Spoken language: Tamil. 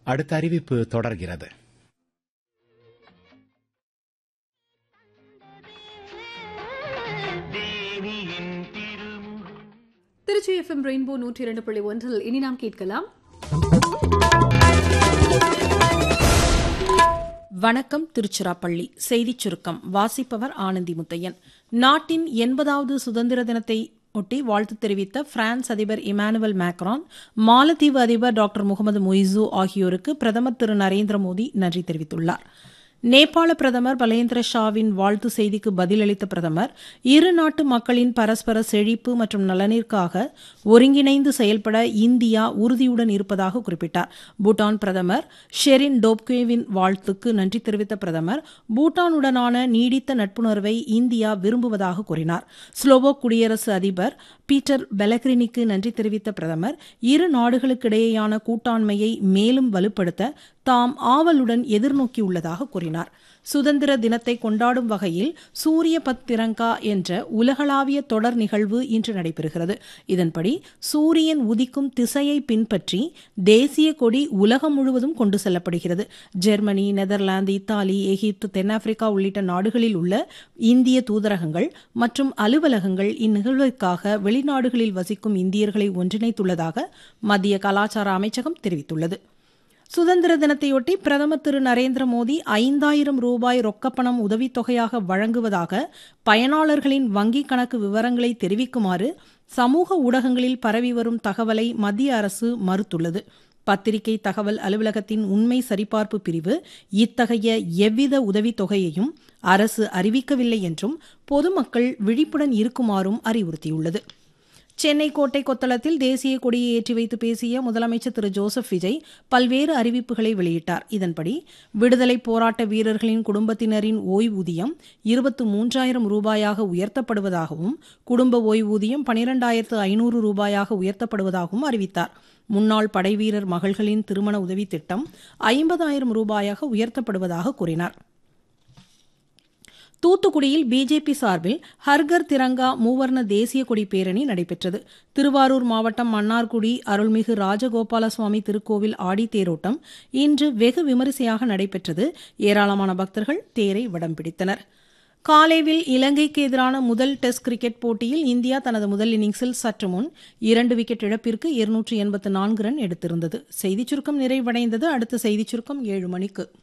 அடுத்த அறிவிப்பு தொடர்கிறது திருச்சி எஃப்எம் ரெயின்போ நூற்றி இரண்டு புள்ளி ஒன்றில் இனி நாம் கேட்கலாம் வணக்கம் திருச்சிராப்பள்ளி செய்திச் சுருக்கம் வாசிப்பவர் ஆனந்தி முத்தையன் நாட்டின் எண்பதாவது சுதந்திர தினத்தை ஒட்டி வாழ்த்து தெரிவித்த பிரான்ஸ் அதிபர் இமானுவல் மேக்ரான் மாலத்தீவு அதிபர் டாக்டர் முகமது மொய்சு ஆகியோருக்கு பிரதமர் திரு நரேந்திர மோடி நன்றி தெரிவித்துள்ளார் நேபாள பிரதமர் பலேந்திர ஷாவின் வாழ்த்து செய்திக்கு பதிலளித்த பிரதமர் இரு நாட்டு மக்களின் பரஸ்பர செழிப்பு மற்றும் நலனிற்காக ஒருங்கிணைந்து செயல்பட இந்தியா உறுதியுடன் இருப்பதாக குறிப்பிட்டார் பூட்டான் பிரதமர் ஷெரின் டோப்கேவின் வாழ்த்துக்கு நன்றி தெரிவித்த பிரதமர் பூட்டானுடனான நீடித்த நட்புணர்வை இந்தியா விரும்புவதாக கூறினார் ஸ்லோவோக் குடியரசு அதிபர் பீட்டர் பெலக்ரினிக்கு நன்றி தெரிவித்த பிரதமர் இரு நாடுகளுக்கிடையேயான கூட்டாண்மையை மேலும் வலுப்படுத்த தாம் ஆவலுடன் எதிர்நோக்கியுள்ளதாக கூறினார் சுதந்திர தினத்தை கொண்டாடும் வகையில் சூரிய பத் திரங்கா என்ற உலகளாவிய தொடர் நிகழ்வு இன்று நடைபெறுகிறது இதன்படி சூரியன் உதிக்கும் திசையை பின்பற்றி தேசிய கொடி உலகம் முழுவதும் கொண்டு செல்லப்படுகிறது ஜெர்மனி நெதர்லாந்து இத்தாலி எகிப்து தென்னாப்பிரிக்கா உள்ளிட்ட நாடுகளில் உள்ள இந்திய தூதரகங்கள் மற்றும் அலுவலகங்கள் இந்நிகழ்விற்காக வெளிநாடுகளில் வசிக்கும் இந்தியர்களை ஒன்றிணைத்துள்ளதாக மத்திய கலாச்சார அமைச்சகம் தெரிவித்துள்ளது சுதந்திர தினத்தையொட்டி பிரதமர் திரு நரேந்திர மோடி ஐந்தாயிரம் ரூபாய் ரொக்கப்பணம் உதவித்தொகையாக வழங்குவதாக பயனாளர்களின் வங்கிக் கணக்கு விவரங்களை தெரிவிக்குமாறு சமூக ஊடகங்களில் பரவி வரும் தகவலை மத்திய அரசு மறுத்துள்ளது பத்திரிகை தகவல் அலுவலகத்தின் உண்மை சரிபார்ப்பு பிரிவு இத்தகைய எவ்வித உதவித்தொகையையும் அரசு அறிவிக்கவில்லை என்றும் பொதுமக்கள் விழிப்புடன் இருக்குமாறும் அறிவுறுத்தியுள்ளது சென்னை கோட்டை கொத்தளத்தில் தேசிய கொடியை ஏற்றி வைத்து பேசிய முதலமைச்சர் திரு ஜோசப் விஜய் பல்வேறு அறிவிப்புகளை வெளியிட்டார் இதன்படி விடுதலை போராட்ட வீரர்களின் குடும்பத்தினரின் ஓய்வூதியம் இருபத்து மூன்றாயிரம் ரூபாயாக உயர்த்தப்படுவதாகவும் குடும்ப ஓய்வூதியம் பனிரெண்டாயிரத்து ஐநூறு ரூபாயாக உயர்த்தப்படுவதாகவும் அறிவித்தார் முன்னாள் படைவீரர் மகள்களின் திருமண உதவி திட்டம் ஐம்பதாயிரம் ரூபாயாக உயர்த்தப்படுவதாக கூறினார் தூத்துக்குடியில் பிஜேபி சார்பில் ஹர்கர் திரங்கா மூவர்ண தேசிய கொடி பேரணி நடைபெற்றது திருவாரூர் மாவட்டம் மன்னார்குடி அருள்மிகு ராஜகோபால சுவாமி திருக்கோவில் ஆடி தேரோட்டம் இன்று வெகு விமரிசையாக நடைபெற்றது ஏராளமான பக்தர்கள் தேரை வடம் பிடித்தனர் காலேவில் இலங்கைக்கு எதிரான முதல் டெஸ்ட் கிரிக்கெட் போட்டியில் இந்தியா தனது முதல் இன்னிங்ஸில் சற்று முன் இரண்டு விக்கெட் இழப்பிற்கு இருநூற்று எண்பத்து நான்கு ரன் எடுத்திருந்தது செய்திச் சுருக்கம் நிறைவடைந்தது அடுத்த செய்திச் சுருக்கம் ஏழு மணிக்கு